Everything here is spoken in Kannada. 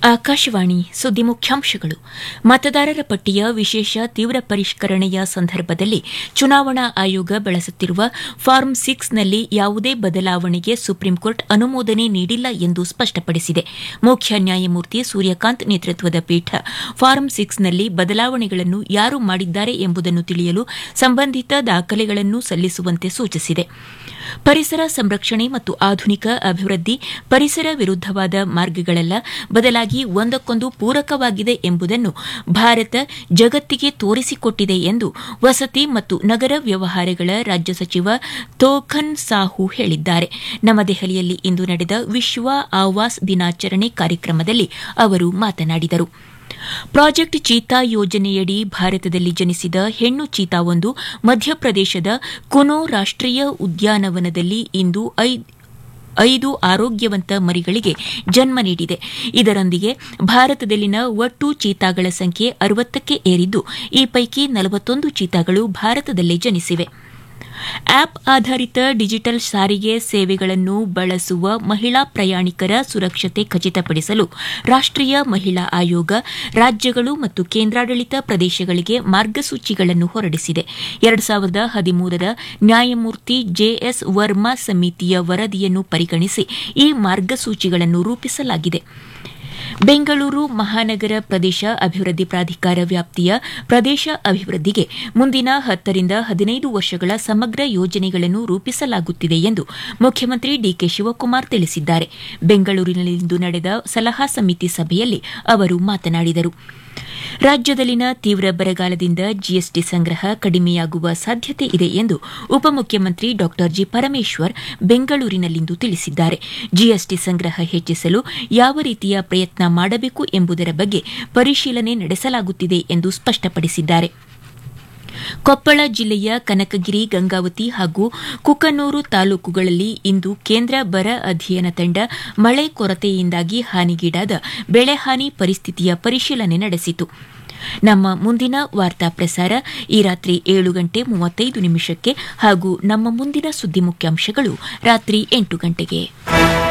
ಆಕಾಶವಾಣಿ ಸುದ್ದಿ ಮುಖ್ಯಾಂಶಗಳು ಮತದಾರರ ಪಟ್ಟಿಯ ವಿಶೇಷ ತೀವ್ರ ಪರಿಷ್ಕರಣೆಯ ಸಂದರ್ಭದಲ್ಲಿ ಚುನಾವಣಾ ಆಯೋಗ ಬಳಸುತ್ತಿರುವ ಫಾರ್ಮ್ ಸಿಕ್ಸ್ನಲ್ಲಿ ಯಾವುದೇ ಬದಲಾವಣೆಗೆ ಸುಪ್ರೀಂಕೋರ್ಟ್ ಅನುಮೋದನೆ ನೀಡಿಲ್ಲ ಎಂದು ಸ್ಪಷ್ಟಪಡಿಸಿದೆ ಮುಖ್ಯ ನ್ಯಾಯಮೂರ್ತಿ ಸೂರ್ಯಕಾಂತ್ ನೇತೃತ್ವದ ಪೀಠ ಫಾರ್ಮ್ ಸಿಕ್ಸ್ನಲ್ಲಿ ಬದಲಾವಣೆಗಳನ್ನು ಯಾರು ಮಾಡಿದ್ದಾರೆ ಎಂಬುದನ್ನು ತಿಳಿಯಲು ಸಂಬಂಧಿತ ದಾಖಲೆಗಳನ್ನು ಸಲ್ಲಿಸುವಂತೆ ಸೂಚಿಸಿದೆ ಪರಿಸರ ಸಂರಕ್ಷಣೆ ಮತ್ತು ಆಧುನಿಕ ಅಭಿವೃದ್ಧಿ ಪರಿಸರ ವಿರುದ್ದವಾದ ಮಾರ್ಗಗಳಲ್ಲ ಬದಲಾಗಿ ಒಂದಕ್ಕೊಂದು ಪೂರಕವಾಗಿದೆ ಎಂಬುದನ್ನು ಭಾರತ ಜಗತ್ತಿಗೆ ತೋರಿಸಿಕೊಟ್ಟಿದೆ ಎಂದು ವಸತಿ ಮತ್ತು ನಗರ ವ್ಯವಹಾರಗಳ ರಾಜ್ಯ ಸಚಿವ ತೋಖನ್ ಸಾಹು ಹೇಳಿದ್ದಾರೆ ನವದೆಹಲಿಯಲ್ಲಿ ಇಂದು ನಡೆದ ವಿಶ್ವ ಆವಾಸ್ ದಿನಾಚರಣೆ ಕಾರ್ಯಕ್ರಮದಲ್ಲಿ ಅವರು ಮಾತನಾಡಿದರು ಪ್ರಾಜೆಕ್ಟ್ ಚೀತಾ ಯೋಜನೆಯಡಿ ಭಾರತದಲ್ಲಿ ಜನಿಸಿದ ಹೆಣ್ಣು ಚೀತಾವೊಂದು ಮಧ್ಯಪ್ರದೇಶದ ಕುನೋ ರಾಷ್ಟೀಯ ಉದ್ಯಾನವನದಲ್ಲಿ ಇಂದು ಐದು ಆರೋಗ್ಯವಂತ ಮರಿಗಳಿಗೆ ಜನ್ಮ ನೀಡಿದೆ ಇದರೊಂದಿಗೆ ಭಾರತದಲ್ಲಿನ ಒಟ್ಟು ಚೀತಾಗಳ ಸಂಖ್ಯೆ ಅರವತ್ತಕ್ಕೆ ಏರಿದ್ದು ಈ ಪೈಕಿ ನಲವತ್ತೊಂದು ಚೀತಾಗಳು ಭಾರತದಲ್ಲೇ ಜನಿಸಿವೆ ಆಪ್ ಆಧಾರಿತ ಡಿಜಿಟಲ್ ಸಾರಿಗೆ ಸೇವೆಗಳನ್ನು ಬಳಸುವ ಮಹಿಳಾ ಪ್ರಯಾಣಿಕರ ಸುರಕ್ಷತೆ ಖಚಿತಪಡಿಸಲು ರಾಷ್ಟೀಯ ಮಹಿಳಾ ಆಯೋಗ ರಾಜ್ಯಗಳು ಮತ್ತು ಕೇಂದ್ರಾಡಳಿತ ಪ್ರದೇಶಗಳಿಗೆ ಮಾರ್ಗಸೂಚಿಗಳನ್ನು ಹೊರಡಿಸಿದೆ ಎರಡು ಸಾವಿರದ ಹದಿಮೂರರ ನ್ಯಾಯಮೂರ್ತಿ ಜೆಎಸ್ ವರ್ಮಾ ಸಮಿತಿಯ ವರದಿಯನ್ನು ಪರಿಗಣಿಸಿ ಈ ಮಾರ್ಗಸೂಚಿಗಳನ್ನು ರೂಪಿಸಲಾಗಿದೆ ಬೆಂಗಳೂರು ಮಹಾನಗರ ಪ್ರದೇಶ ಅಭಿವೃದ್ಧಿ ಪ್ರಾಧಿಕಾರ ವ್ಯಾಪ್ತಿಯ ಪ್ರದೇಶ ಅಭಿವೃದ್ಧಿಗೆ ಮುಂದಿನ ಹತ್ತರಿಂದ ಹದಿನೈದು ವರ್ಷಗಳ ಸಮಗ್ರ ಯೋಜನೆಗಳನ್ನು ರೂಪಿಸಲಾಗುತ್ತಿದೆ ಎಂದು ಮುಖ್ಯಮಂತ್ರಿ ಡಿಕೆ ಶಿವಕುಮಾರ್ ತಿಳಿಸಿದ್ದಾರೆ ಬೆಂಗಳೂರಿನಲ್ಲಿಂದು ನಡೆದ ಸಲಹಾ ಸಮಿತಿ ಸಭೆಯಲ್ಲಿ ಅವರು ಮಾತನಾಡಿದರು ರಾಜ್ಯದಲ್ಲಿನ ತೀವ್ರ ಬರಗಾಲದಿಂದ ಜಿಎಸ್ಟಿ ಸಂಗ್ರಹ ಕಡಿಮೆಯಾಗುವ ಸಾಧ್ಯತೆ ಇದೆ ಎಂದು ಉಪಮುಖ್ಯಮಂತ್ರಿ ಡಾ ಜಿ ಪರಮೇಶ್ವರ್ ಬೆಂಗಳೂರಿನಲ್ಲಿಂದು ತಿಳಿಸಿದ್ದಾರೆ ಜಿಎಸ್ಟಿ ಸಂಗ್ರಹ ಹೆಚ್ಚಿಸಲು ಯಾವ ರೀತಿಯ ಪ್ರಯತ್ನ ಮಾಡಬೇಕು ಎಂಬುದರ ಬಗ್ಗೆ ಪರಿಶೀಲನೆ ನಡೆಸಲಾಗುತ್ತಿದೆ ಎಂದು ಸ್ಪಷ್ಟಪಡಿಸಿದ್ದಾರೆ ಕೊಪ್ಪಳ ಜಿಲ್ಲೆಯ ಕನಕಗಿರಿ ಗಂಗಾವತಿ ಹಾಗೂ ಕುಕನೂರು ತಾಲೂಕುಗಳಲ್ಲಿ ಇಂದು ಕೇಂದ್ರ ಬರ ಅಧ್ಯಯನ ತಂಡ ಮಳೆ ಕೊರತೆಯಿಂದಾಗಿ ಹಾನಿಗೀಡಾದ ಬೆಳೆಹಾನಿ ಪರಿಸ್ಥಿತಿಯ ಪರಿಶೀಲನೆ ನಡೆಸಿತು ನಮ್ಮ ಮುಂದಿನ ವಾರ್ತಾ ಪ್ರಸಾರ ಈ ರಾತ್ರಿ ಏಳು ಗಂಟೆ ಮೂವತ್ತೈದು ನಿಮಿಷಕ್ಕೆ ಹಾಗೂ ನಮ್ಮ ಮುಂದಿನ ಸುದ್ದಿ ಮುಖ್ಯಾಂಶಗಳು ರಾತ್ರಿ ಎಂಟು ಗಂಟೆಗೆ